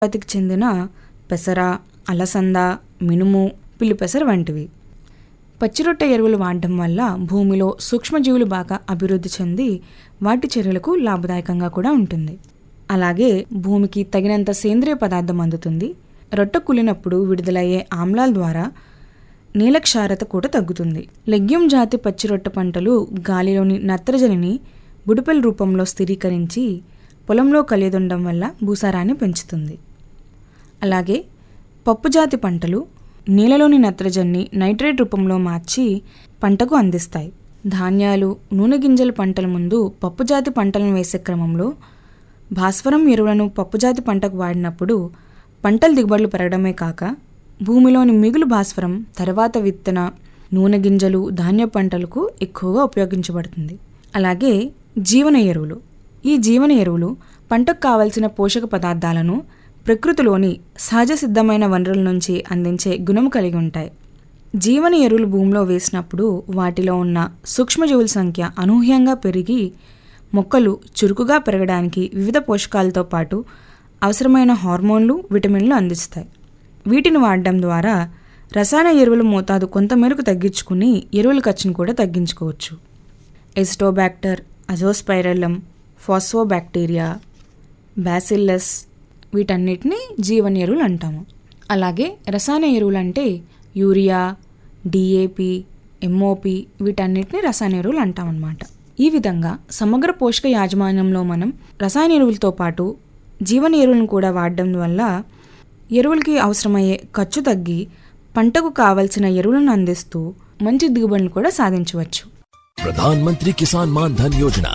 జాతికి చెందిన పెసర అలసంద మినుము పిల్లిపెసర వంటివి పచ్చిరొట్ట ఎరువులు వాడడం వల్ల భూమిలో సూక్ష్మజీవులు బాగా అభివృద్ధి చెంది వాటి చర్యలకు లాభదాయకంగా కూడా ఉంటుంది అలాగే భూమికి తగినంత సేంద్రియ పదార్థం అందుతుంది రొట్టె కులినప్పుడు విడుదలయ్యే ఆమ్లాల ద్వారా నేల క్షారత కూడా తగ్గుతుంది లెగ్యూమ్ జాతి పచ్చిరొట్ట పంటలు గాలిలోని నత్రజనిని బుడిపెల రూపంలో స్థిరీకరించి పొలంలో కలియదుండడం వల్ల భూసారాన్ని పెంచుతుంది అలాగే పప్పుజాతి పంటలు నీళ్ళలోని నత్రజన్ని నైట్రేట్ రూపంలో మార్చి పంటకు అందిస్తాయి ధాన్యాలు నూనె గింజల పంటల ముందు పప్పుజాతి పంటలను వేసే క్రమంలో భాస్వరం ఎరువులను పప్పుజాతి పంటకు వాడినప్పుడు పంటల దిగుబడులు పెరగడమే కాక భూమిలోని మిగులు భాస్వరం తర్వాత విత్తన నూనె గింజలు ధాన్య పంటలకు ఎక్కువగా ఉపయోగించబడుతుంది అలాగే జీవన ఎరువులు ఈ జీవన ఎరువులు పంటకు కావలసిన పోషక పదార్థాలను ప్రకృతిలోని సహజ సిద్ధమైన వనరుల నుంచి అందించే గుణం కలిగి ఉంటాయి జీవన ఎరువులు భూమిలో వేసినప్పుడు వాటిలో ఉన్న సూక్ష్మజీవుల సంఖ్య అనూహ్యంగా పెరిగి మొక్కలు చురుకుగా పెరగడానికి వివిధ పోషకాలతో పాటు అవసరమైన హార్మోన్లు విటమిన్లు అందిస్తాయి వీటిని వాడడం ద్వారా రసాయన ఎరువుల మోతాదు కొంతమేరకు తగ్గించుకుని ఎరువుల ఖర్చును కూడా తగ్గించుకోవచ్చు ఎస్టోబ్యాక్టర్ అజోస్పైరలం ఫాస్ఫోబ్యాక్టీరియా బ్యాసిల్లస్ వీటన్నిటిని జీవన ఎరువులు అంటాము అలాగే రసాయన ఎరువులు అంటే యూరియా డిఏపి ఎంఓపి వీటన్నిటిని రసాయన ఎరువులు అంటాం అన్నమాట ఈ విధంగా సమగ్ర పోషక యాజమాన్యంలో మనం రసాయన ఎరువులతో పాటు జీవన ఎరువులను కూడా వాడడం వల్ల ఎరువులకి అవసరమయ్యే ఖర్చు తగ్గి పంటకు కావలసిన ఎరువులను అందిస్తూ మంచి దిగుబడులు కూడా సాధించవచ్చు प्रधानमंत्री किसान मान धन योजना